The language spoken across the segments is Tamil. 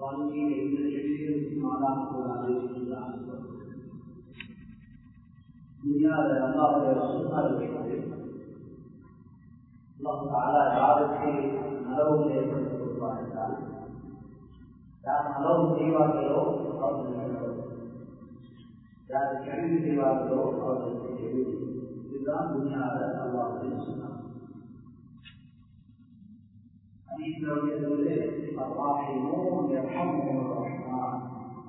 வாழ்க்கையில் எந்த நிலையிலும் ஆளாகக்கூடாது என்று ஆசைப்படுகிறேன் துனியாத அல்லாவுடைய வசூலாக வைத்து யாருக்கு நலவும் ஏற்படுத்திக் கொள்வார் என்றால் யார் நலவும் செய்வார்களோ அவர்களுக்கு யார் கேள்வி செய்வார்களோ அவர்களுக்கு கேள்வி இதுதான் துனியாத அல்லாவுடைய சொன்னார் الراحمون يرحمهم الرحمن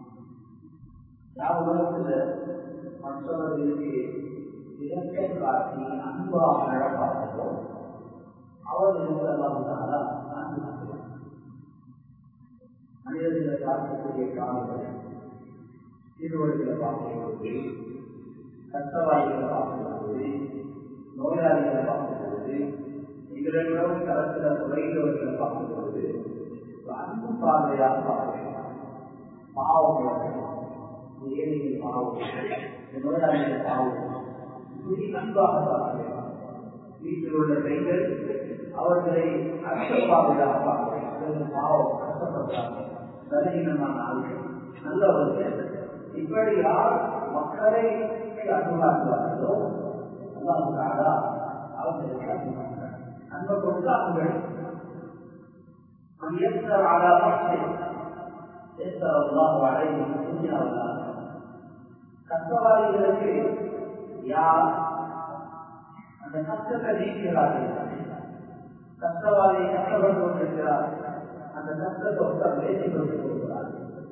யார் உலகத்தில் மற்றவர்களுக்கு இலக்கை காட்டி அன்பாக நடப்பார்களோ அவர்களுக்கு அல்லாமதாலா அன்பு காட்டுவார் மனிதர்களை பார்க்கக்கூடிய காலங்கள் சிறுவர்களை பார்க்கும்போது கஷ்டவாதிகளை பார்க்கும்போது நோயாளிகளை பார்க்கும்போது இவர்களும் தரத்தில் குறைந்தவர்களை பார்க்கும்போது அன்பு பார்வையாக பார்க்க வேண்டும் பாவம் ஏழைகள் பாவம் நோயாளிகள் பாவம் இப்படி அன்பாக பார்க்க வேண்டும் வீட்டில் உள்ள பெண்கள் அவர்களை அச்சப்பாவையாக பார்க்க வேண்டும் பாவம் கஷ்டப்படுறாங்க பலகீனமான ஆள்கள் நல்லவர்கள் இப்படி யார் மக்களை அன்புகாட்டுவார்களோ அல்லாவுக்காக அவர்களுக்கு அன்புகாட்டார் அன்பை கொடுத்து அவர்கள் من يسر على نفسه يسر الله عليه في الدنيا والآخرة கஷ்டவாதிகளுக்கு யார் அந்த கஷ்டத்தை நீக்கிறார்கள் கஷ்டவாதி கஷ்டப்பட்டு கொண்டிருக்கிறார் அந்த கஷ்டத்தை ஒருத்தர் பேசிக் கொண்டு கொடுக்கிறார்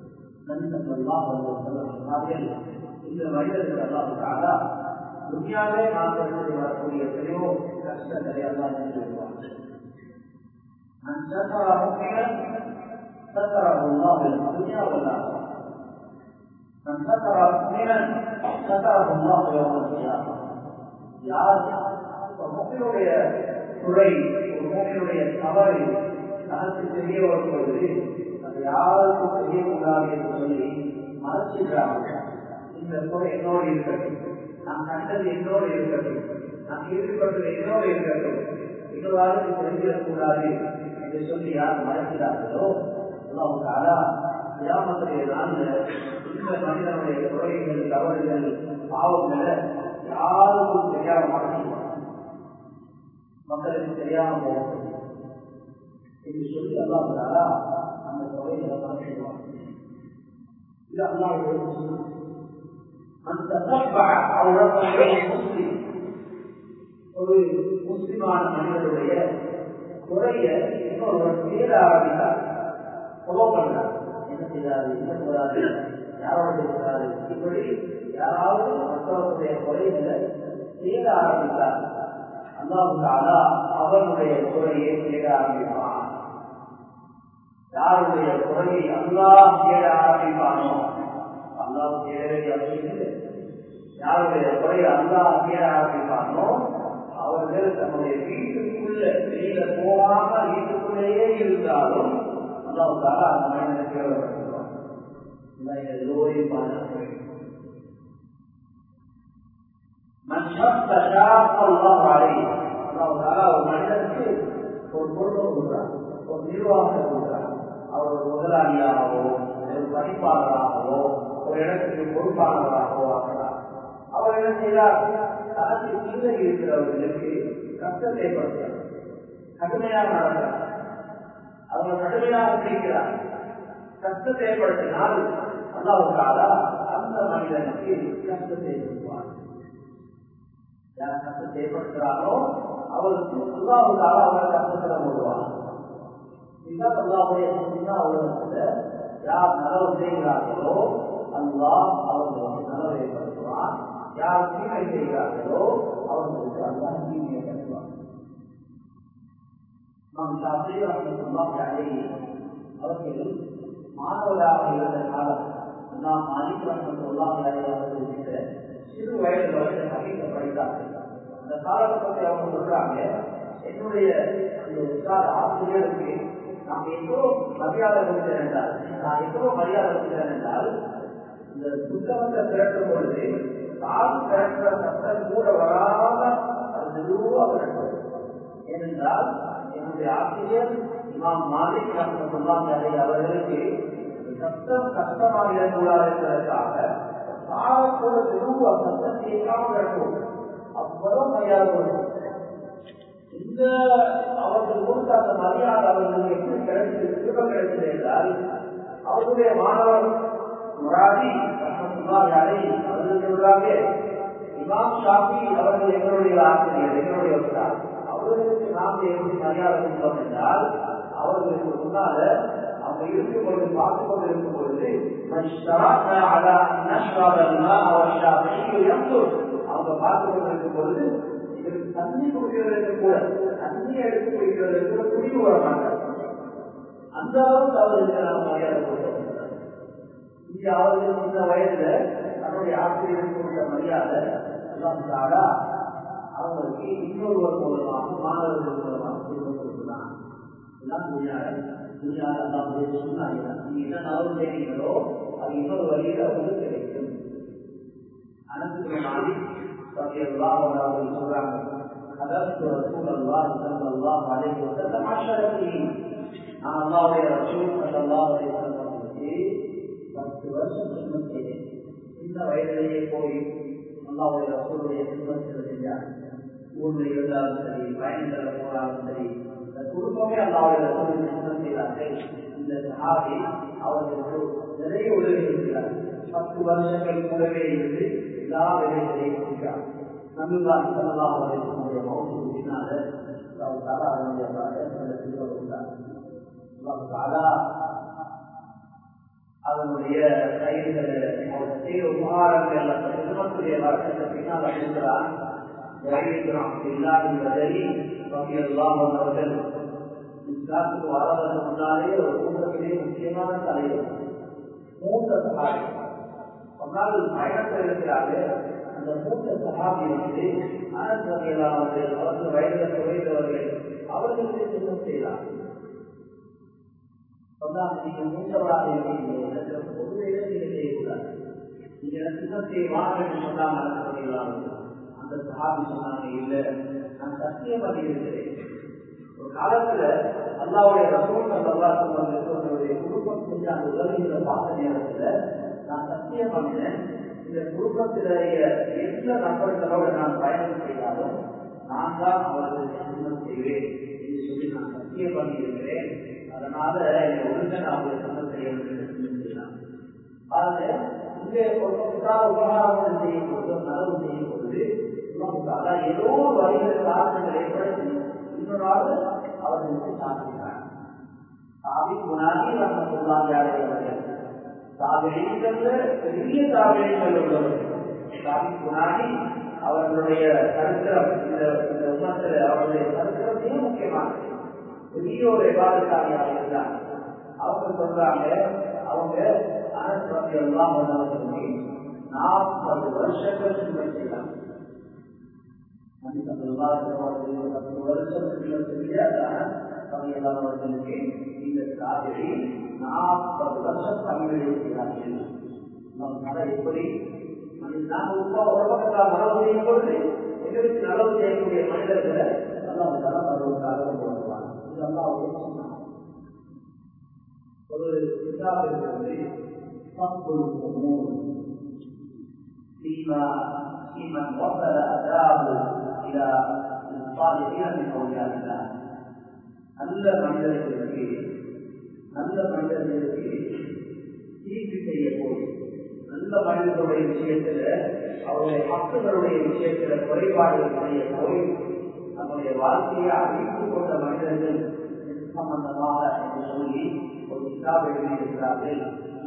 சொன்னார்கள் இந்த மனிதர்கள் எல்லாம் துணியாவே நாங்கள் வரக்கூடிய எத்தனையோ கஷ்டங்களை எல்லாம் சொல்லுவார்கள் من ستر مؤمنا ستره الله في الدنيا والاخره من ستر مؤمنا ستره الله يوم القيامه யார் ஒரு முக்கினுடைய துறை ஒரு முக்கினுடைய தவறு தனக்கு தெரிய வருவது அது யாருக்கும் தெரியக்கூடாது என்று சொல்லி மறைச்சிருக்கிறார்கள் இந்த துறை என்னோடு இருக்கட்டும் நான் கண்டது என்னோடு இருக்கட்டும் நான் ஈடுபட்டது என்னோடு இருக்கட்டும் இன்னொரு தெரிஞ்சிடக்கூடாது என்று சொல்லி யார் மறைக்கிறார்களோ அல்லாவுக்காரா கிராமத்துடைய நாளில் இந்த மனிதனுடைய குறைகள் தவறுகள் பாவங்களை யாருக்கும் தெரியாம மாற்றிடுவாங்க மக்களுக்கு தெரியாம போகும் என்று சொல்லி அல்லாவுக்காரா அந்த குறைகளை மறைச்சிடுவாங்க இது அல்லாவுடைய அந்த முஸ்லிம் ஒரு முஸ்லிமான மனிதனுடைய குறைய இன்னொருவர் தேட ஆரம்பித்தார் ஃபாலோ பண்ணார் என்ன செய்தாரு என்ன போறாரு யாரோட இருக்கிறாரு இப்படி யாராவது மற்றவர்களுடைய குறைகளை தேட ஆரம்பித்தார் அல்லாவுக்காலா அவனுடைய குறையை தேட ஆரம்பிப்பான் யாருடைய குறையை அல்லா தேட ஆரம்பிப்பானோ அல்லாஹ் தேடவே அப்படின்னு யாருடைய குறையை அல்லா தேட ஆரம்பிப்பானோ அவர்கள் தன்னுடைய வீட்டுக்குள்ள வெளியில போகாம வீட்டுக்குள்ளேயே இருந்தாலும் அல்லாவுக்காக அந்த மனிதனை கேவலப்படுத்துவார் எல்லோரையும் பாதுகாக்க ஒரு மனிதனுக்கு ஒரு பொருளை கொடுக்குறான் ஒரு நிர்வாகத்தை கொடுக்குறான் அவர் ஒரு முதலாளியாகவோ ஒரு படிப்பாளராகவோ ஒரு இடத்துக்கு பொறுப்பாளராகவோ ஆகிறார் அவர் என்ன செய்தார் தனக்கு கீழே இருக்கிறவர்களுக்கு கஷ்டத்தை ஏற்படுத்துகிறார் கடுமையாக நடக்கிறார் அவங்க கடுமையாக பிடிக்கிறார் கஷ்டத்தை ஏற்படுத்தினால் அல்லாவுக்காக அந்த மனிதனுக்கு கஷ்டத்தை ஏற்படுத்துவார் யார் கஷ்டத்தை ஏற்படுத்துகிறாரோ அவருக்கு அல்லாவுக்காக அவர் கஷ்டத்தில் போடுவார் இதுதான் அல்லாவுடைய உலகத்துல யார் நலவு செய்கிறார்களோ அல்லாஹ் அவர்களுக்கு நலவை ஏற்படுத்துவார் யார் தீமை செய்கிறார்களோ அவர்களுக்கு அல்லாஹ் தீமையை கட்டுவார் நாம் சாப்பிட்டு அவர்கள் மாணவராக இருந்த காலம் நாம் மாலிக் ரஹமத்துல்லாஹி அவர்கள் கிட்ட சிறு வயது வரைக்கும் ஹதீஸை படித்தார்கள் அந்த காலகட்டத்தை அவங்க சொல்றாங்க என்னுடைய அந்த உற்சாக ஆசிரியருக்கு நாம் எவ்வளோ மரியாதை கொடுத்தேன் என்றால் நான் எவ்வளோ மரியாதை கொடுத்தேன் என்றால் இந்த புத்தகத்தை திரட்டும் பொழுது கால் திரட்டுற சட்டம் கூட வராம அது மெதுவாக திரட்டுவது ஏனென்றால் என்னுடைய ஆசிரியர் இமாம் மாலிக் ரஹமத்துல்லாஹி அலைஹி அவர்களுக்கு யுத்தம் கஷ்டமாக இருக்கக்கூடாது என்பதற்காக சாரத்தோட திரும்ப சத்தம் கேட்காமல் இருக்கும் அவ்வளவு மரியாதை கொடுக்கும் இந்த அவர்கள் கொடுத்த அந்த மரியாதை அவர்களுக்கு எப்படி கிடைச்சது திரும்ப கிடைச்சது என்றால் அவருடைய மாணவர் முராதி யாரை அவர்கள் சொல்றாங்க இமாம் ஷாஃபி அவர்கள் எங்களுடைய ஆசிரியர் எங்களுடைய உஸ்தாத். அவர்களுக்கு நாம் எப்படி மரியாதை கொடுத்தோம் என்றால் அவர்களுக்கு முன்னால அவங்க இருக்கும் பொழுது பார்த்து கொண்டு இருக்கும் பொழுது "மஷ்தரக்னா அலா அன் நஷ்ரப அல்-மாஅ வஷ்-ஷாஃபிஈ யன்துர்." அவங்க பார்த்து கொண்டு இருக்கும் பொழுது இதற்கு தண்ணி குடிக்கிறதற்கு கூட தண்ணி எடுத்து குடிக்கிறதற்கு கூட குடிக்க வர மாட்டாங்க அந்த அளவுக்கு அவர்களுக்கு நாம் மரியாதை கொடுத்தோம் இங்கே அவர்கள் இந்த வயதுல தன்னுடைய ஆசிரியருக்கு கொடுத்த மரியாதை எல்லாம் தாடா அவங்களுக்கு இன்னொருவர் மூலமாக மாணவர்கள் மூலமாக திரும்ப கொடுக்கலாம் எல்லாம் துணியாட துணியாட எல்லாம் சொன்னாங்க நீங்க என்ன நலவு செய்றீங்களோ அது இன்னொரு வழியில உங்களுக்கு கிடைக்கும் அனந்து மாறி சத்தியல்லாஹ் அவர்கள் சொல்றாங்க حدثت رسول الله صلى الله عليه وسلم عشر سنين நான் அல்லாவுடைய ரசூல் சல்லல்லாஹு அலைஹி வஸல்லம் பத்து வருஷம் சுண்ணத் செய்தேன் சின்ன வயதிலேயே போய் அல்லாவுடைய ரசூலுடைய சுண்ணத்தில் செஞ்சார் ஊரில் இருந்தாலும் சரி பயணத்தில் போனாலும் சரி இந்த குடும்பமே அல்லாவுடைய ரசூலுடைய சுண்ணத் செய்தார்கள் இந்த சஹாபி அவர்களுக்கு நிறைய உதவி இருக்கிறார் பத்து வருஷங்கள் கூடவே இருந்து எல்லா வேலைகளையும் செய்கிறார் நம்பிதான் சல்லல்லாஹு அலைஹி வஸல்லம் மௌத்துக்கு பின்னால அல்லாஹ் தஆலா அவருடைய நல்ல கொடுத்தார் அல்லாஹ் தஆலா அதனுடைய கைகளை செய்த உபகாரங்கள் குடும்பத்துடைய வழக்கத்தை பின்னால் அழைக்கிறார் அவர்கள் இஸ்லாத்துக்கு வளர்வதற்கு முன்னாலே ஒரு கூட்டத்திலே முக்கியமான தலைவர் மூத்த சகாபி சொன்னால் பயணத்தில் இருக்கிறார்கள் அந்த மூத்த சகாபி வந்து அனந்தவர்கள் அவர்கள் வயதில் குறைந்தவர்கள் அவர்களுக்கு சுத்தம் செய்தார் சொன்னாங்க நீங்க மூத்தவராக இருக்கீங்க பொதுவையில நீங்க செய்யக்கூடாது நீங்க சுத்தத்தை வாங்க என்று சொன்னாங்க அந்த சகாபி சொன்னாங்க இல்ல நான் சத்தியம் பண்ணி இருக்கிறேன் ஒரு காலத்துல அல்லாவுடைய ரசூல் அல்லா சொல்லுடைய குடும்பம் செஞ்ச அந்த உதவிகளை பார்த்த நேரத்துல நான் சத்தியம் பண்ணினேன் இந்த குடும்பத்திலேயே எந்த நபர்களோடு நான் பயணம் செய்தாலும் நான் தான் அவர்களுக்கு சுத்தம் செய்வேன் என்று சொல்லி நான் சத்தியம் பண்ணி இருக்கிறேன் அதனால என்னை ஒழுங்க நான் அவங்களுக்கு சுத்தம் செய்ய வேண்டும் பாருங்க இங்கே ஒரு புத்தாத உபகாரம் செய்யும் பொழுது நலவு செய்யும் பொழுது ஏதோ ஒரு வழிகள் காரணங்கள் ஏற்படுத்தி இன்னொரு ஆள் அவர்களுக்கு சாப்பிட்டார் சாவி குணாதி ரஹமத்துல்லாஹி அவர்கள் தாவிழிகள்ல பெரிய தாவிழிகள் உள்ளவர்கள் சாவி குணாதி அவர்களுடைய சரித்திரம் இந்த இந்த உமத்தில் அவருடைய சரித்திரம் மிக முக்கியமானது பெரிய ஒரு விவாதக்காரியாக இருந்தாங்க அவங்க சொல்றாங்க அவங்க அனஸ்வதி எல்லாம் பண்ணி நாற்பது வருஷங்கள் சுமை செய்யலாம் பத்து வருஷம் அவர்களுக்கு இந்த காவிரி நாற்பது வருஷம் தமிழ் இருக்கிறார்கள் நம்ம எப்படி நாங்கள் உப்பா ஒரு பக்கத்தில் நலவு செய்யும் பொழுது எங்களுக்கு நலவு செய்யக்கூடிய மனிதர்களை எல்லாம் தரம் வருவதற்காக போடுவாங்க இதெல்லாம் அவங்க சொன்னாங்க ஒரு கிதாப் இருக்கிறது பக்குள் فيما فيمن وصل أدابه إلى الصالحين من أولياء الله நல்ல மனிதர்களுக்கு நல்ல மனிதர்களுக்கு தீர்ப்பு செய்ய போய் நல்ல மனிதர்களுடைய விஷயத்துல அவருடைய மக்களுடைய விஷயத்துல குறைபாடுகள் செய்ய போய் நம்முடைய வாழ்க்கையை அறிவித்துக் கொண்ட மனிதர்கள் சம்பந்தமாக என்று சொல்லி ஒரு கிதாப் எழுதியிருக்கிறார்கள்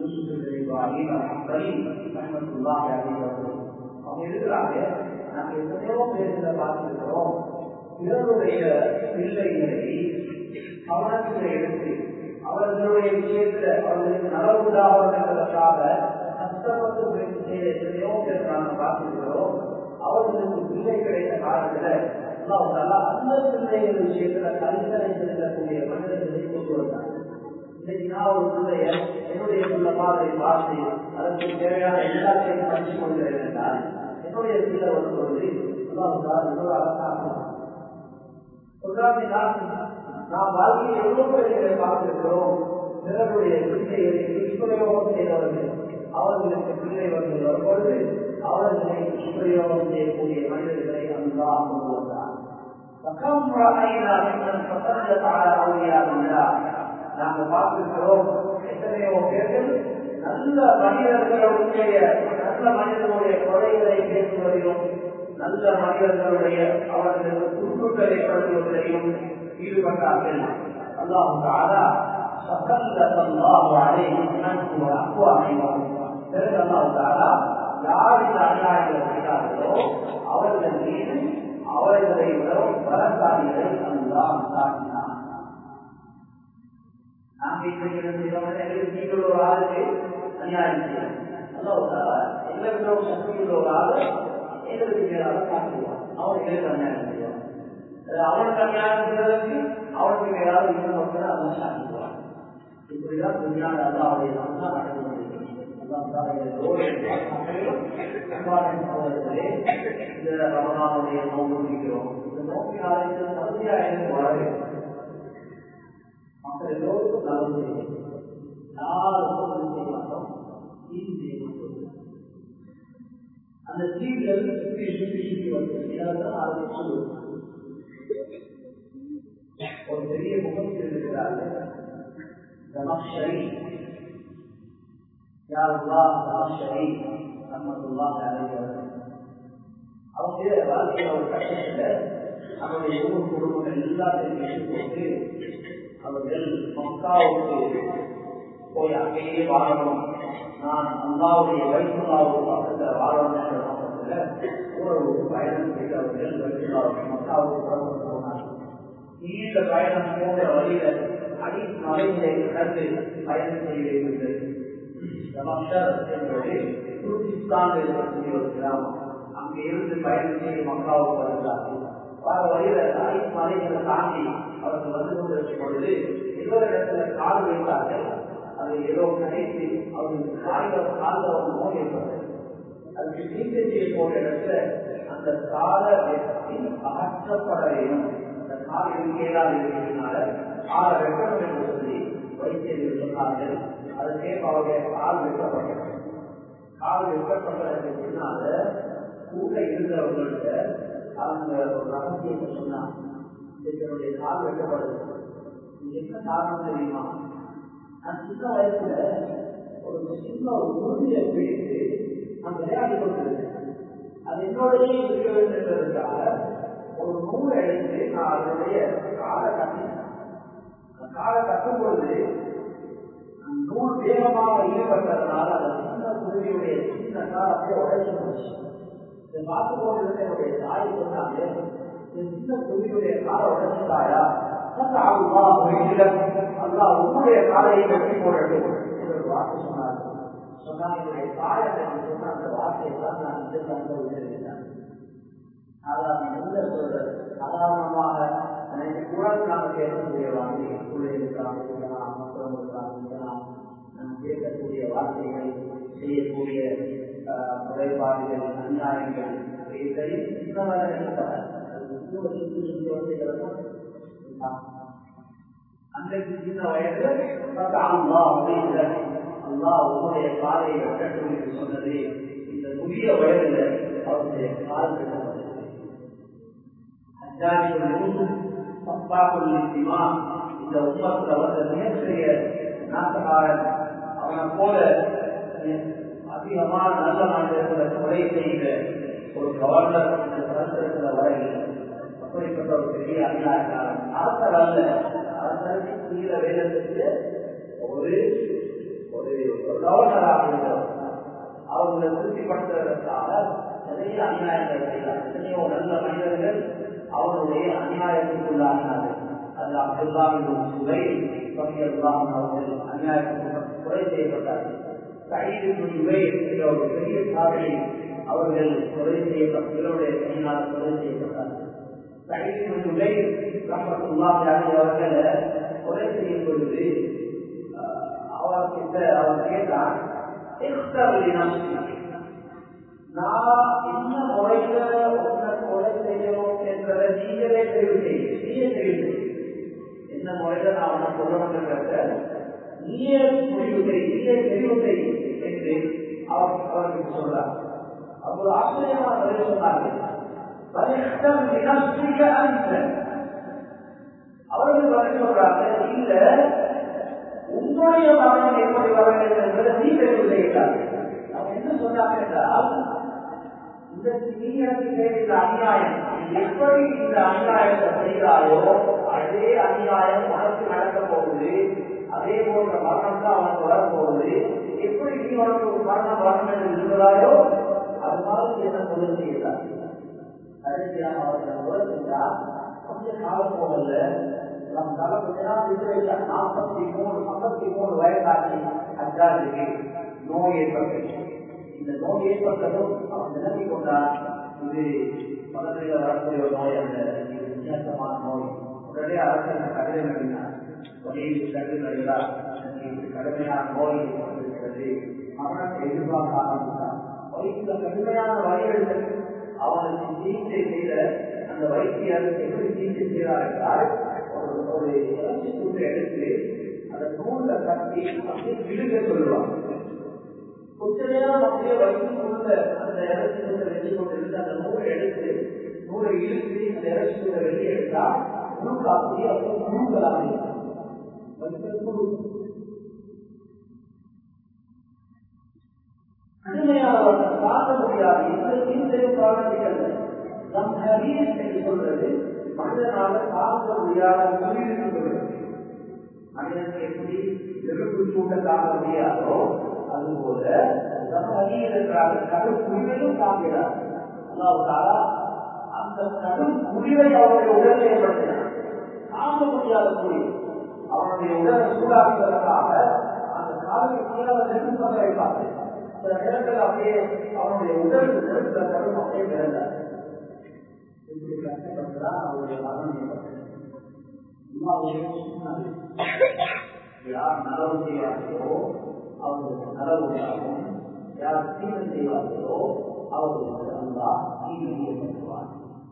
அவங்க இருக்கிறாங்க நாங்க எத்தனையோ பேர்களை பார்த்திருக்கிறோம் பிறருடைய பிள்ளைகளை கவனத்தில் எடுத்து அவர்களுடைய விஷயத்துல அவர்களுக்கு நலவுண்டாவதற்காக கஷ்டப்பட்டு முயற்சி செய்த எத்தனையோ பேர் நாங்கள் பார்த்திருக்கிறோம் அவர்களுக்கு பிள்ளை கிடைத்த காலத்துல அந்த பிள்ளைகள் விஷயத்துல கரிசனை செலுத்தக்கூடிய மனிதர்களை கொண்டு வந்தாங்க இன்னைக்கு நான் ஒரு பிள்ளைய என்னுடைய பிள்ளை மாதிரி பார்த்து அதற்கு தேவையான எல்லாத்தையும் படிச்சு கொள்கிறேன் என்றால் என்னுடைய பிள்ளை ஒரு பொழுது இன்னொரு அரசாங்கம் சொல்றாங்க நாம் வாழ்க்கையில் எவ்வளவு பேர்களை பார்த்திருக்கிறோம் பிறருடைய பிள்ளைகளை துஷ்பிரயோகம் அவர்களுக்கு பிள்ளை வந்து வரும்பொழுது அவர்களை உபயோகம் செய்யக்கூடிய மனிதர்களை அல்லாஹ் கொண்டு வந்தார் فكم رأينا ممن تصدق على أولياء الله நாங்கள் பார்த்திருக்கிறோம் எத்தனையோ பேர்கள் நல்ல மனிதர்களுடைய நல்ல மனிதர்களுடைய கொலைகளை பேசுவதிலும் நல்ல மனிதர்களுடைய அவர்களுக்கு துன்புகள் ஏற்படுத்துவதிலையும் ஈடுபட்டார்கள் அல்லாஹு தாரா فسلط الله عليهم منه وأقوامهم பிறகு அல்லாஹு தாரா யார் இந்த அநியாயங்களை செய்தார்களோ அவர்கள் மீது அவர்களை விடவும் பலசாலிகளை அல்லாஹ் தாக்கினார் நாம் நீங்கள் ஒரு ஆளுக்கு அநியாயம் செய்யணும் எங்களுக்கு ஒரு சக்தியுள்ள ஒரு ஆளு எங்களுக்கு மேலாக காட்டுவான் அவன் எங்களுக்கு அநியாயம் செய்வான் அவனுக்கு அநியாயம் செய்வதற்கு அவனுக்கு மேலாக இன்னும் ஒருத்தர் அவன் சாதிக்குவான் இப்படிதான் துணியான அல்லாவுடைய தான் நடந்து இந்த ரமணாவுடைய நோக்கு முடிக்கிறோம் இந்த நோக்கினாலே சந்தியாயிரம் வளர மக்கள் எல்லோருக்கும் நல்லது செய்யும் யாருக்கும் செய்ய மாட்டோம் தீங்கு செய்ய மாட்டோம் அந்த தீங்கள் சுற்றி சுற்றி சுற்றி வந்து இதான் ஆரம்பிச்சு ஒரு பெரிய முகத்தில் இருக்கிறார்கள் தமஷரி யாருல்லா தமஷரி ரஹமத்துல்லாஹி அலைஹி அவங்க வாழ்க்கையில ஒரு கட்டத்துல அவருடைய ஊர் குடும்பங்கள் எல்லாத்தையும் எடுத்து போட்டு அவர்கள் மக்காவுக்கு போய் அங்கேயே வாழணும் நான் அல்லாவுடைய வைத்துள்ளாவுக்கு பக்கத்தில் வாழணும் என்ற நோக்கத்தில் ஒரு பயணம் செய்து அவர்கள் வைத்துள்ளாவுக்கு மக்காவுக்கு புறப்பட்டு போனார்கள் நீண்ட பயணம் போன்ற வழியில அடி மலையிலே கடந்து பயணம் செய்ய வேண்டியது என்பது துருக்கிஸ்தானில் இருக்கக்கூடிய ஒரு கிராமம் அங்கே இருந்து பயணம் செய்ய மக்காவுக்கு வருகிறார்கள் வர வழியில அடி மலைகளை தாண்டி அவர்கள் வந்து கொண்டிருக்கும் பொழுது ஏதோ இடத்துல கால் வைத்தார்கள் அதை ஏதோ கணித்து அவர்களுக்கு காய்ந்த காலில் ஒரு நோய் ஏற்பட்டது அதுக்கு சிகிச்சை போன்ற இடத்துல அந்த கால வெற்றி அகற்றப்பட வேண்டும் அந்த கால் இருக்கையினால் இருக்கிறதுனால கால வெட்டணும் என்று சொல்லி வைத்தியர்கள் சொன்னார்கள் அதற்கே அவருடைய கால் வெட்டப்பட்டது கால் வெட்டப்பட்டதற்கு பின்னால கூட இருந்தவர்கள்ட்ட அவங்க ஒரு ரகசியத்தை சொன்னாங்க என்னுடைய கால் வெட்டப்படுது என்ன காரணம் தெரியுமா நான் சின்ன வயசுல ஒரு சின்ன ஒரு உறுதியை பிடித்து நான் விளையாடி கொண்டிருந்தேன் அது என்னோடய இருக்க வேண்டும் என்பதற்காக ஒரு நூலை எடுத்து நான் அதனுடைய காலை கட்டினேன் அந்த காலை கட்டும் பொழுது நூல் வேகமாக ஈடுபட்டதுனால அந்த சின்ன குருவியுடைய சின்ன கால் அப்படியே உடைச்சு போச்சு இதை பார்த்து கொண்டிருந்த என்னுடைய தாய் சொன்னாங்க இந்த சின்ன குருவியுடைய காலை உடைச்சிட்டாயா அல்லா உன்னுடைய காலையை வெற்றி போடட்டும் என்று ஒரு வார்த்தை சொன்னார் சொன்னால் என்னுடைய தாயை சொன்ன அந்த வார்த்தையை தான் நான் இந்த அனுபவித்திருக்கிறேன் சாதாரண எந்த சொல்றது சாதாரணமாக எனக்கு கூட நாம் கேட்கக்கூடிய வார்த்தை பிள்ளைகளுக்காக இருக்கலாம் மற்றவங்களுக்காக இருக்கலாம் நாம் கேட்கக்கூடிய வார்த்தைகள் செய்யக்கூடிய முறைப்பாடுகள் அநியாயங்கள் இதை அன்றைக்கு சின்ன வயதுல அல்லா அப்படிங்கிற அல்லா உன்னுடைய காலை வெட்டட்டும் என்று சொன்னது இந்த புதிய வயதுல அவருடைய கால் வெட்டப்பட்டது இந்த உம்மத்தில் வந்த மிகப்பெரிய நாட்டக்காரன் அவனை போல அதிகமான நல்ல மனிதர்களை கொலை செய்த ஒரு கவர்னர் இந்த சரித்திரத்தில் வரையில் அப்படிப்பட்ட ஒரு பெரிய அதிகாரக்காரன் அரசர் அல்ல அரசருக்கு கீழ வேதத்துக்கு ஒரு ஒரு கவர்னராக இருந்தவர் அவர்களை திருப்திப்படுத்துவதற்காக நிறைய அநியாயங்கள் செய்தார் எத்தனையோ நல்ல மனிதர்கள் அவருடைய அநியாயத்துக்குள்ளாகினார்கள் அது அப்துல்லாவின் சுவை பங்கியெல்லாம் அவர்கள் அநியாயத்துக்கு கொலை செய்யப்பட்டார்கள் சைடு சுவை என்கிற ஒரு பெரிய சாதனை அவர்கள் கொலை செய்யப்பட்டவர்களுடைய கையினால் கொலை செய்யப்பட்டார்கள் சைடு சுவை ரஹமத்துல்லாஹி அவர்களை கொலை செய்யும் பொழுது அவர்கிட்ட அவர் கேட்டார் நான் என்ன முறையில உன்னை கொலை செய்யணும் என்பதை நீங்களே தெரிவு செய்ய நீயே தெரிவு என்ன முறையில நான் உன்னை கொல்லணுங்கிறத நீயே முடிவு செய் நீயே தெரிவு செய் என்று அவர் அவர்களுக்கு சொல்றார் அப்போ ஒரு ஆச்சரியமான பதில் சொன்னார்கள் பரிஷ்டம் வினஸ்திக அந்த அவர்கள் பதில் சொல்றாங்க இல்ல உங்களுடைய மரணம் எப்படி வர வேண்டும் என்பதை நீ தெரிவு செய்கிறார்கள் அவங்க என்ன சொன்னாங்க என்றால் இந்த நீங்களுக்கு செய்த அநியாயம் எப்படி இந்த அநியாயத்தை செய்தாயோ அதே அநியாயம் உனக்கு நடக்க போகுது அதே போன்ற மரணம் தான் அவனுக்கு வரப்போகுது எப்படி நீ உனக்கு ஒரு மரணம் வரணும் என்று இருக்கிறாயோ அது மாதிரி என்ன சொல்ல செய்கிறார் கடைசியாக அவர்கள் உலகின்றார் கொஞ்ச காலம் போகல நம் தலை கொஞ்ச நாள் விட்டு வைக்க நாற்பத்தி மூணு ஐம்பத்தி மூணு வயதாகி அஞ்சாருக்கு நோய் ஏற்பட்டு இந்த நோய் ஏற்பட்டதும் அவன் நினைவு கொண்டான் இது பக்கத்தில் வரக்கூடிய ஒரு நோய் அல்ல இது வித்தியாசமான நோய் உடனே அரசன் கடிதம் எழுதினார் தொகையில் கடிதம் எழுதார் இது கடுமையான நோய் இருக்கிறது மரணத்தை எதிர்பார்க்க ஆரம்பித்தான் வயிற்றுல கடுமையான வழிகள் அவனுக்கு சிகிச்சை செய்த அந்த வைத்தியர் எப்படி சிகிச்சை செய்தார் என்றால் ஒரு ஒரு இறைச்சி துண்டு எடுத்து அந்த நூல்ல கட்டி அப்படியே விழுக சொல்லுவாங்க கொஞ்ச நேரம் அப்படியே வைத்து கொண்ட அந்த இறைச்சி துண்டை வெளியே கொண்டு இருந்து அந்த நூலை எடுத்து நூலை இழுத்து அந்த இறைச்சி துண்டை வெளியே எடுத்தா நூல் அப்படியே அப்படியே நூல்களாக கடுமையானவர்கள் தாக்க முடியாது இந்த சிந்தையும் காரணங்கள் நம் ஹரீஸ் என்று சொல்றது மனிதனால தாக்க முடியாத குளிர் சொல்றது மனிதனுக்கு எப்படி நெருப்பு சூட்ட தாக்க முடியாதோ அதுபோல நம்ம ஹரீஸ் என்றால் கடும் குளிரையும் தாக்கிறார் அல்லாவுக்காக அந்த கடும் குளிரை அவருடைய உடலை ஏற்படுத்தினார் தாங்க முடியாத குளிர் அவனுடைய உடலை சூடாக்குவதற்காக அந்த காலுக்கு கீழே நெருப்பு பற்ற வைப்பார்கள் சில நேரத்தில் அப்படியே அவனுடைய உடல் சில கடும் அப்படியே பிறந்தார் இப்படி கஷ்டப்பட்டுதான் அவருடைய மரணம் ஏற்பட்டது யார் நலவு செய்வார்களோ அவர்களுக்கு நலவு உண்டாகும் யார் தீமை செய்வார்களோ அவர்களுக்கு அல்லா தீமை ஏற்படுத்துவார்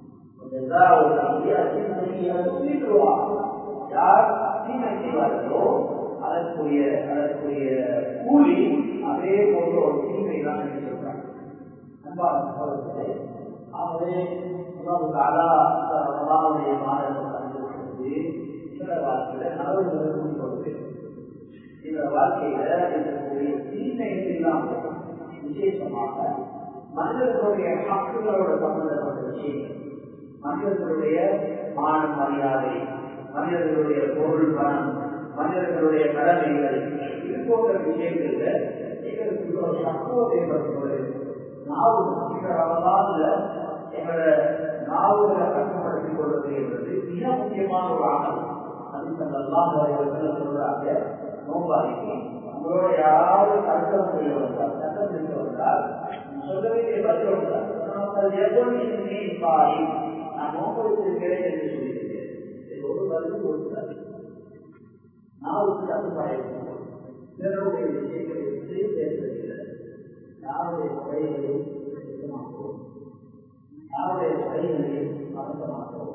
யார் தீமை செய்வார்களோ அதற்குரிய அதற்குரிய கூலி அதே போன்ற ஒரு தீமை தான் என்று சொல்றாங்க அன்பான சகோதரர்களே ஆகவே அல்லாவுடைய மாதத்தை அனுபவிக்கிறது இந்த வாழ்க்கையில நலவுகளை கூடிக்கொண்டு இந்த வாழ்க்கையில இருக்கக்கூடிய தீமைகள் இல்லாமல் விசேஷமாக மனிதர்களுடைய ஹக்குகளோட சம்பந்தப்பட்ட விஷயங்கள் மனிதர்களுடைய மான மரியாதை மனிதர்களுடைய பொருள் பணம் மனிதர்களுடைய கடமைகள் இது போன்ற விஷயங்கள்ல எங்களுக்கு ஒரு பக்குவத்தை ஏற்படுத்துவது நாவு வரலாறுல எங்களோட நாவுகளை கட்டுப்படுத்திக் கொள்வது என்பது மிக முக்கியமான ஒரு ஆணம் அது எல்லாம் சொல்றாங்க நோம்பாதிக்கு உங்களோட யாராவது சட்டம் செய்ய வந்தால் சட்டம் செய்ய வந்தால் சொல்லவே பதில் வந்தால் நான் நோக்க வச்சிருக்கிறேன் என்று சொல்லியிருக்கேன் ஒரு பதில் கொடுத்தார் நாவுக்கு கட்டுப்பாடு பிறருடைய விஷயங்களை பற்றி பேசுவதில்லை யாருடைய குறைகளையும் பேச மாட்டோம் யாருடைய குறைகளையும் மறக்க மாட்டோம்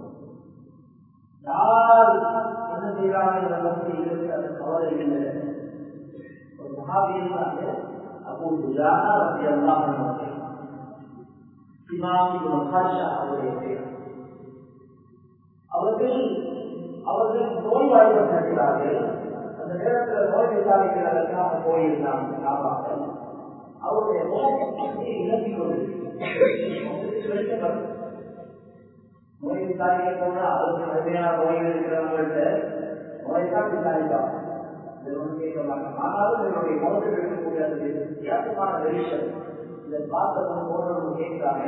யார் என்ன செய்யறாங்க பற்றி இருக்கு அது கவலை இல்லை ஒரு மகாவி இருந்தாங்க அப்போ ஜானா பற்றி எல்லாம் இமாமி மகாஷா அவருடைய பேர் அவர்கள் அவர்கள் நோய்வாய்ப்பட்டிருக்கிறார்கள் அந்த நேரத்தில் நோய் விசாரிக்கிறதற்காக போயிருந்தாங்க காப்பாக அவருடைய நோய் இழப்பி கொண்டு நோய் விசாரிக்க போனா அதுக்கு கடுமையான நோய் இருக்கிறவங்கள்ட்ட நோய் தான் விசாரிப்பாங்க கேட்க மாட்டாங்க ஆனாலும் என்னுடைய நோய்கள் இருக்கக்கூடிய அந்த வித்தியாசமான வெளிச்சம் இதை பார்த்தவங்க போனவங்க கேட்கிறாங்க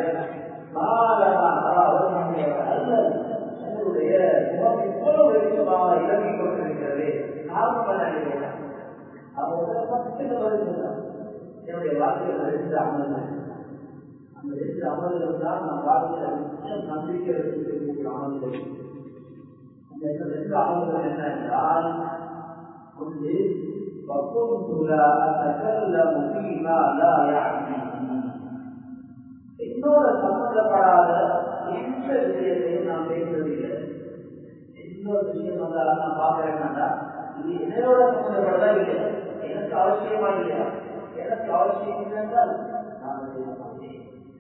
அல்ல என்னுடைய நோய் இவ்வளவு வெளிச்சமாக இறங்கிக் கொண்டிருக்கிறது காரணம் என்ன அவங்க பத்து பதில் என்னுடைய வாழ்க்கையில் ரெண்டு அமல்கள் அந்த ரெண்டு அமல்கள் தான் நான் வாழ்க்கையில் நம்பிக்கை இருக்கக்கூடிய அமல்கள் அந்த ரெண்டு அமல்கள் என்ன என்றால் ஒன்று பக்குவம் சூழா தகல்ல முகீமா லா யாழ்னி என்னோட சம்பந்தப்படாத எந்த விஷயத்தையும் நான் பேசுவதில்லை இன்னொரு விஷயம் வந்தாலும் நான் பார்க்கிறேன் இது என்னோட சம்பந்தப்பட்டதா இல்லை எனக்கு அவசியமா இல்லையா எனக்கு அவசியம் செய்யுங்கள் என்றால் நான் செய்ய மாட்டேன்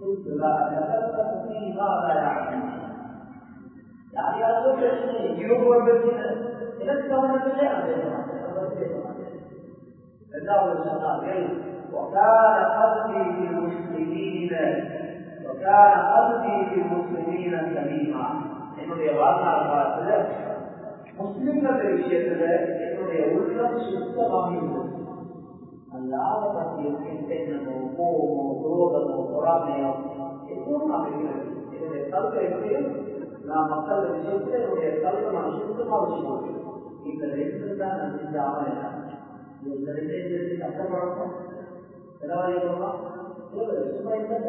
யார் யாரோ பிரச்சனை இவங்க ஒரு பிரச்சனை எனக்கு கவனத்திலே நான் பேச மாட்டேன் அவர் பேச மாட்டேன் இரண்டாவது சொன்னார்கள் وكان قلبي في المسلمين وكان قلبي في المسلمين سليما என்னுடைய வாழ்நாள் காலத்துல முஸ்லிம்களுடைய விஷயத்துல என்னுடைய உள்ளம் சுத்தமாக இருந்தது அல்லாத பற்றியும் எண்ணமோ கோபமோ குரோதமோ பொறாமையோ எதுவும் நான் இருக்கிறது என்னுடைய கல்வை எப்படியும் நான் மக்கள் விஷயத்துல என்னுடைய கல்வை நான் சுத்தமாக வச்சுக்கொள்வேன் இந்த ரெண்டு தான் நான் செஞ்ச ஆவணம் இந்த ரெண்டு கஷ்டப்படணும் செலவழிக்கணுமா சும்மா இல்லை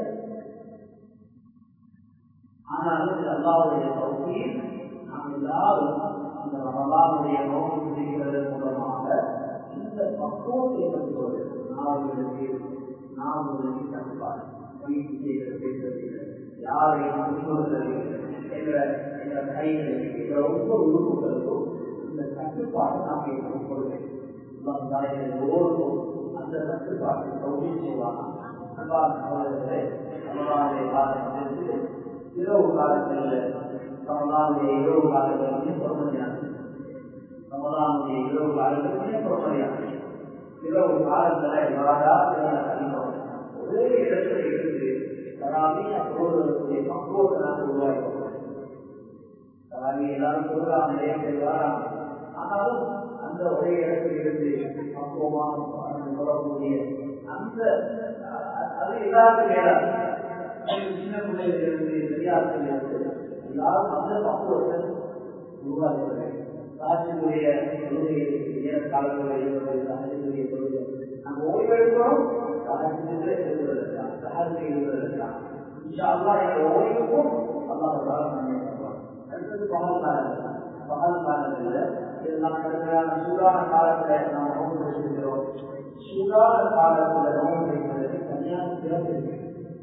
ஆனாலும் இது அல்லாவுடைய சௌகியில் நாம் எல்லாரும் இந்த ரமலானுடைய நோக்கி பிடிக்கிறதன் மூலமாக இந்த பக்குவத்தை பெற்றுள்ளது நாவல்களுக்கு நாவல்களுக்கு கட்டுப்பாடு பயிற்சி செய்கிறது பேசுவதில்லை யாரையும் முன்வருவதில்லை என்ற என்ற கைகளுக்கு என்ற ஒவ்வொரு உறுப்புகளுக்கும் இந்த கட்டுப்பாடு நாம் ஏற்றுக்கொள்வேன் ஒவ்வொருக்கும் அந்த கட்டுப்பாட்டை சௌகரியம் செய்வாங்க அன்பான சகோதரர்களே ரமலானுடைய காலத்திலிருந்து இரவு காலத்தில் ரமலானுடைய இரவு காலத்தில் மிக பொறுமதியான ரமலானுடைய இரவு காலத்தில் மிக பொறுமதியான இரவு காலத்தில் வாடா அதிகம் ஒரே இடத்துல இருந்து தராமி அப்போதைய பக்குவத்தை நாங்கள் உருவாக்கிறோம் தராமி எல்லாரும் சொல்றாங்க நிறைய பேர் வராங்க ஆனாலும் அந்த ஒரே இடத்தில் இருந்து பக்குவமாக சொல்லக்கூடிய அந்த அது எல்லாருக்கும் மேலாக சின்ன பிள்ளைகளிலிருந்து பெரியார்களிலிருந்து எல்லாரும் அந்த பக்குவத்தை உருவாக்குகிறேன் சாட்சியுடைய தொழுகையை நேர காலங்களில் இருப்பது சாட்சியுடைய தொழுகை நம்ம ஓய்வெடுக்கிறோம் சாட்சியத்திலே எழுதுவதற்காக சகாஜத்தை எழுதுவதற்காக இன்ஷா அல்லா எங்கள் ஓய்வுக்கும் அல்லாஹ் நன்மை பண்ணுவார் அடுத்தது பகல் காலம் பகல் காலத்தில் இதெல்லாம் கடுமையான சூடான காலத்தில் நாம் நோன்பு வச்சிருக்கிறோம் சூடான காலத்தில் நோன்பு வைப்பதற்கு தனியாக சிறப்பு இருக்கிறது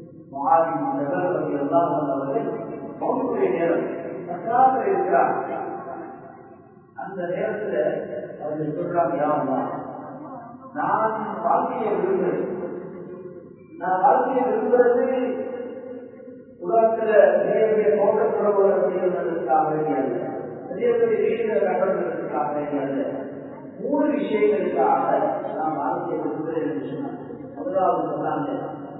நேரம் இருக்கிறார் அந்த நேரத்துல அவர்கள் சொல்றாங்க யாருமா நான் வாழ்க்கையை விரும்புகிறேன் நான் வாழ்க்கையை விரும்புறது உலகத்துல பெரிய பெரிய தோட்டப்புறவுகளை செய்வதற்காக வேண்டியது பெரிய பெரிய வீடுகளை கட்டுறதுக்காக வேண்டியது மூணு விஷயங்களுக்காக நான் வாழ்க்கையை விரும்புகிறேன் என்று சொன்னாங்க முதலாவது சொன்னாங்க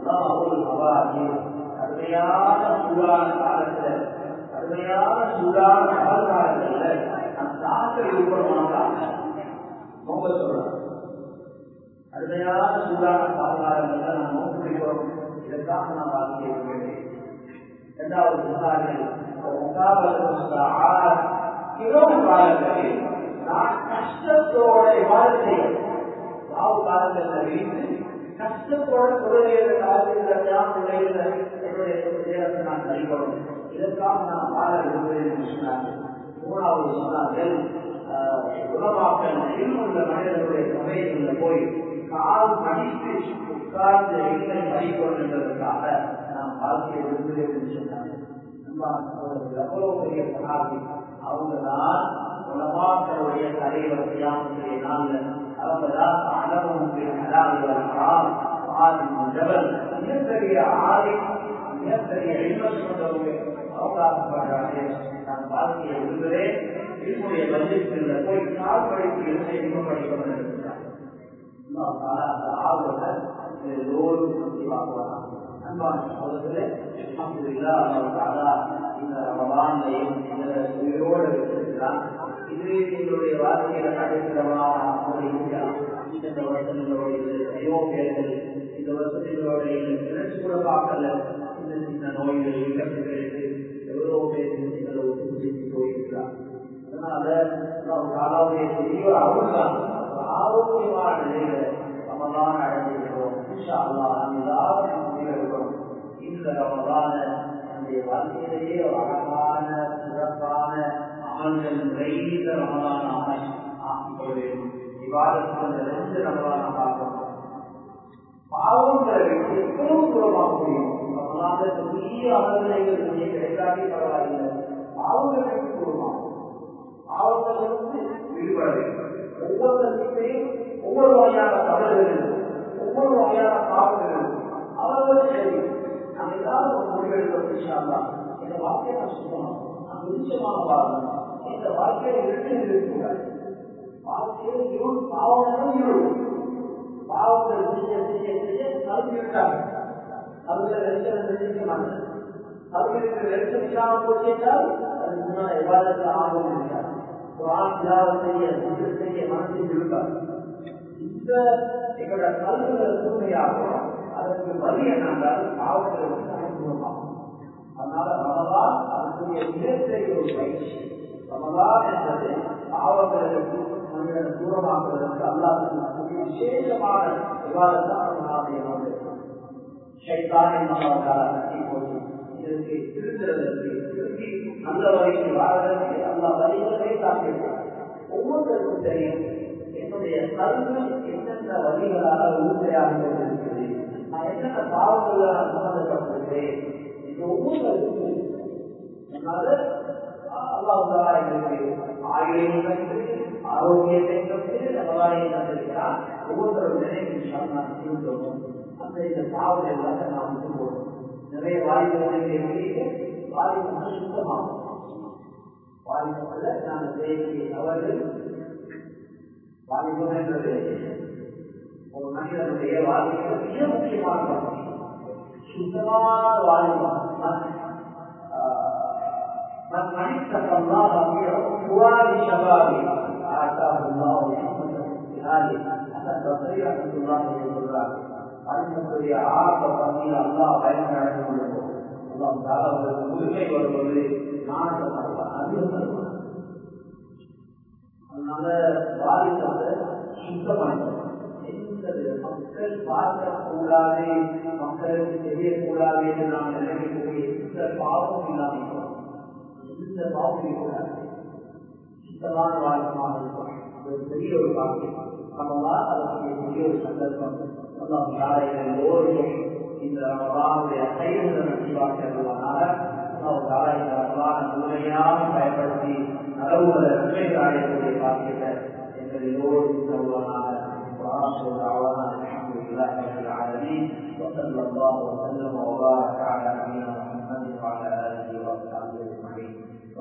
கடுமையான சூடான காலத்துல கடுமையான சூடான பகல் காலத்துல அந்த தாக்கல் ஏற்படுமானால் நோக்க சொல்றாங்க கடுமையான சூடான பகல் காலத்துல நான் நோக்கு பிடிக்கிறோம் இதற்காக நான் வாழ்க்கையை வேண்டிய இரண்டாவது சொன்னார்கள் இரவு காலங்களில் நான் கஷ்டத்தோட வாழ்க்கை ராவு காலத்தில் வீட்டு கஷ்டத்தோட குறைந்த காலத்தில் என்னுடைய நேரத்தை நான் கழிக்கணும் இதற்காக நான் வாழ விரும்புகிறேன் என்று சொன்னார்கள் மூணாவது சொன்னார்கள் உலமாக்கள் உள்ள மனிதர்களுடைய சமயத்தில் போய் கால் மடித்து உட்கார்ந்து எங்களை படிக்கணும் என்பதற்காக நான் வாழ்க்கையை விரும்புகிறேன் என்று சொன்னார்கள் எவ்வளவு பெரிய சகாபி அவங்க தான் உலமாக்களுடைய தலைவர் செய்யாமக்கூடிய நாள்ல அவங்க தான் அழகும் ஹலால் ஆதி ஜபல் மிகப்பெரிய ஆலை மிகப்பெரிய இன்பம் கொண்டவங்க அவகாசப்படுறாங்க நான் வாழ்க்கையை விரும்புகிறேன் என்னுடைய பட்ஜெட்டில் போய் கால் படிப்பு இருந்து இன்பம் படிக்கணும்னு இருக்கிறாங்க அந்த ஆர்வத்தை எல்லோரும் வாங்குவாங்க அன்பான சோதர்களே அல்ஹம்துலில்லாஹ் அல்லாஹ் தஆலா இந்த ரமலானையும் இந்த உயிரோடு வச்சிருக்கிறான் இது எங்களுடைய வாழ்க்கையில கடைசிடமாக ஒரு இருக்கலாம் இந்த வருஷங்களோட எத்தனையோ பேர்கள் இந்த வருஷங்களோட நினைச்சு கூட பார்க்கல சின்ன சின்ன நோய்கள் இழப்புகளுக்கு எவ்வளோ பேர் சிந்தனை ஒத்துழைத்து போயிருக்கிறார் அதனால காலாவுடைய பெரிய அவர்தான் ஆரோக்கியமான நிலையில ரமலான் அடைஞ்சிருக்கிறோம் இன்ஷா அல்லாஹ் நாம் எல்லாரும் முடிவெடுக்கிறோம் இந்த ரமலான நம்முடைய வாழ்க்கையிலேயே ஒரு அழகான சிறப்பான அமல்கள் நிறைந்த ரமலானாக ஆக்கிக் கொள்ள வேண்டும் விவாதத்தில் ரெண்டு ரமலான பார்க்கணும் பாவங்களை விட்டு எவ்வளவு தூரமாக முடியும் ரமலான பெரிய அமல்கள் செய்ய கிடைக்காதே பரவாயில்லை பாவங்களுக்கு தூரமாகும் பாவத்திலிருந்து விடுபட வேண்டும் ஒவ்வொரு வீட்டையும் ஒவ்வொரு வகையான தவறுகள் ஒவ்வொரு வகையான பாவங்கள் வாழ்க்கையை நான் சுத்தமாகும் நான் வெளிச்சமாக வாழணும் இந்த வாழ்க்கையை விட்டு இருக்கக்கூடாது வாழ்க்கையை இருள் பாவமும் இருள் பாவங்கள் செய்ய செய்ய செய்ய கல்வி இருக்காங்க அவங்க வெளிச்சம் தெரிவிக்க மாட்டாங்க அவர்களுக்கு வெளிச்சம் இல்லாமல் போட்டால் அது முன்னால் எவ்வாறு ஆகும் இருக்காது குரான் தியாகம் செய்ய திட்டம் செய்ய மனசில் இருக்காது இந்த எங்களோட கல்விகளை தூய்மையாகும் அதற்கு வழி என்னென்றால் பாவங்களை வந்து அனுபவமாகும் அதனால ரமதான் அதற்குரிய மிகப்பெரிய ஒரு பயிற்சி ரமதான் என்பது பாவங்களுக்கு மனிதன் தூரமாக்குவதற்கு அல்லாஹ் விசேஷமான விவாதத்தான் ரமதானுடைய நோடு சைத்தானின் மகாவதார கட்டி போட்டு இதற்கு திருந்துறதற்கு திரும்பி நல்ல வழிக்கு வாழ்வதற்கு அல்லா வழிகளை காட்டியிருக்கிறார் ஒவ்வொருத்தருக்கும் தெரியும் என்னுடைய கல்வி எந்தெந்த வழிகளாக உறுதியாக இருக்கிறது நான் என்னென்ன பாவங்களாக சம்பந்தப்பட்டிருக்கிறேன் இது ஒவ்வொருத்தருக்கும் அதனால அல்லாஹாலா எங்களுக்கு ஆயுளையும் தந்து ஆரோக்கியத்தை தந்து ரமதானையும் தந்திருக்கிறார் ஒவ்வொருத்தரும் நினைவு நான் தீர்ந்தோம் அந்த இந்த பாவம் எல்லாத்தை நாம் விட்டு போடுவோம் நிறைய வாய்ப்புகளை வாய்ப்பு சுத்தமாகும் வாலிபமல்ல நாங்கள் செய்யக்கூடிய அவர்கள் வாலிபம் என்பது ஒரு மனிதனுடைய வாழ்க்கையில் மிக முக்கியமான பகுதி சுத்தமான வாலிபம் من اتق الله في طوال شبابه آتاه الله حكمة في هذه حسن بصري رحمة الله عليه அறிஞர்களுடைய ஆரம்ப பகுதியில் அல்லா பயன் அடைந்து கொள்ளும் அல்லாம் அவர்களுக்கு உரிமை வருவது நாணம் தருவார் அதிகம் தருவார் அதனால பாதிப்பதை சுத்தமாக மக்கள் பார்க்கக்கூடாது மக்களுக்கு தெரியக்கூடாது என்று நாம் நினைக்கக்கூடிய எந்த பாவமும் இல்லாமல் எந்த பாவமும் கூடாது சுத்தமான வாழ்க்கமாக இருக்கும் ஒரு பெரிய ஒரு பாக்கியம் நம்மளால் அதற்கு பெரிய ஒரு சந்தர்ப்பம் அல்லாஹ் யாரையும் எல்லோரையும் இந்த ரமலானுடைய கைதுகளை நசிவாக்கிறதுனால அல்லாஹ் யாரை இந்த ரமலான முழுமையாக பயன்படுத்தி நலவுகளை நன்மை அடையக்கூடிய பாக்கியத்தை எங்கள் எல்லோரும் தருவானாக وآخر دعوانا الحمد لله رب العالمين وصلى الله وسلم وبارك على